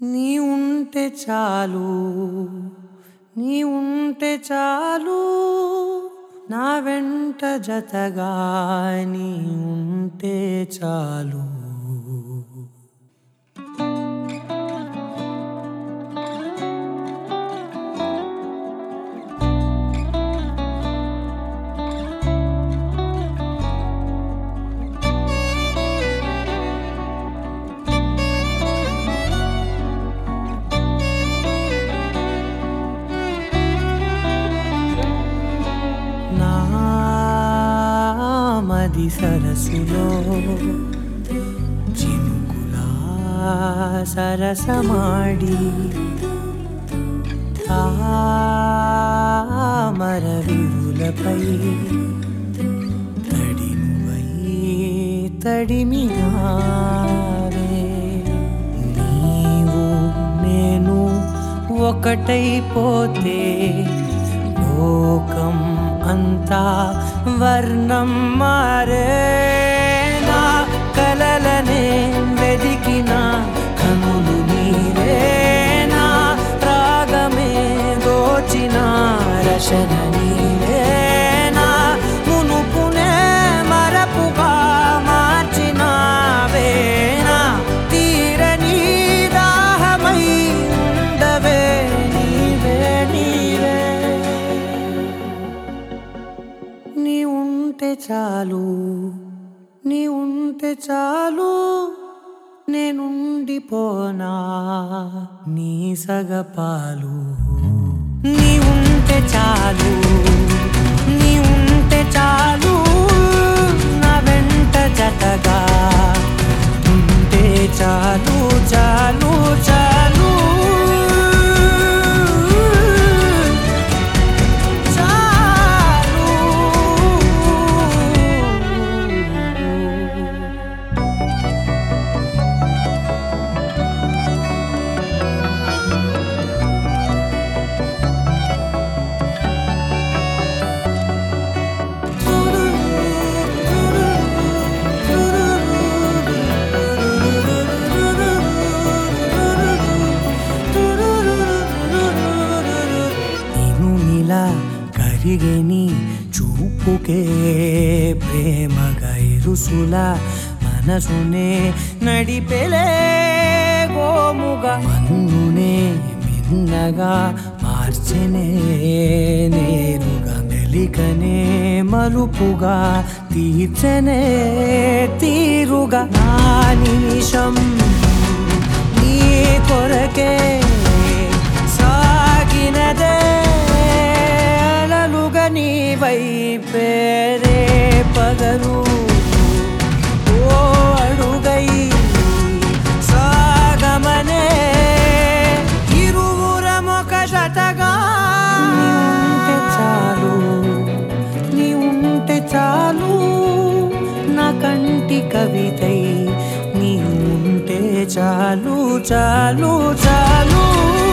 నీ ఉంటే చాలు నీ ఉంటే చాలు నా వెంట జతగా నీ ఉంటే చాలు నా మది సరస్సులో చినుకులా సరసమాడి తామర విరులపై తడినువై తడిమినావే నీవు నేను ఒకటైపోతే లోకం అంతా వర్ణం మారే నా కలలనే వెదికిన కనులు నీరేనా రాగమే దోచిన రశన నీరేనా మునుపునే మరపుగా మార్చినావేనా తీరని దాహమై ఉండవే నీవే నీవే నీ ఉంటే చాలు నీ ఉంటే చాలు నేనుండిపోనా నీ సగపాలు నీ ఉంటే చాలు నీ ఉంటే చాలు నా వెంట జతగా ఉంటే చాలు చాలు చాలు చాలు నేను నీలా కరిగేని చూపుకే ప్రేమగా ఇరుసులా మనసునే నడిపెలే గోముగా మన్నునే మిన్నగా మార్చెనే నేరుగా మెలికనే మలుపుగా తీర్చనే తీరుగా నా నిమిషం నీ కొరకే సాగినదే అలలుగా నీ వైపేరే పగలు ఓ అడుగై సాగమనే ఇరువురమొక జతగా ఉంటే చాలు నీ ఉంటే చాలు నా కంటి కవితై నీ ఉంటే చాలు చాలు చాలు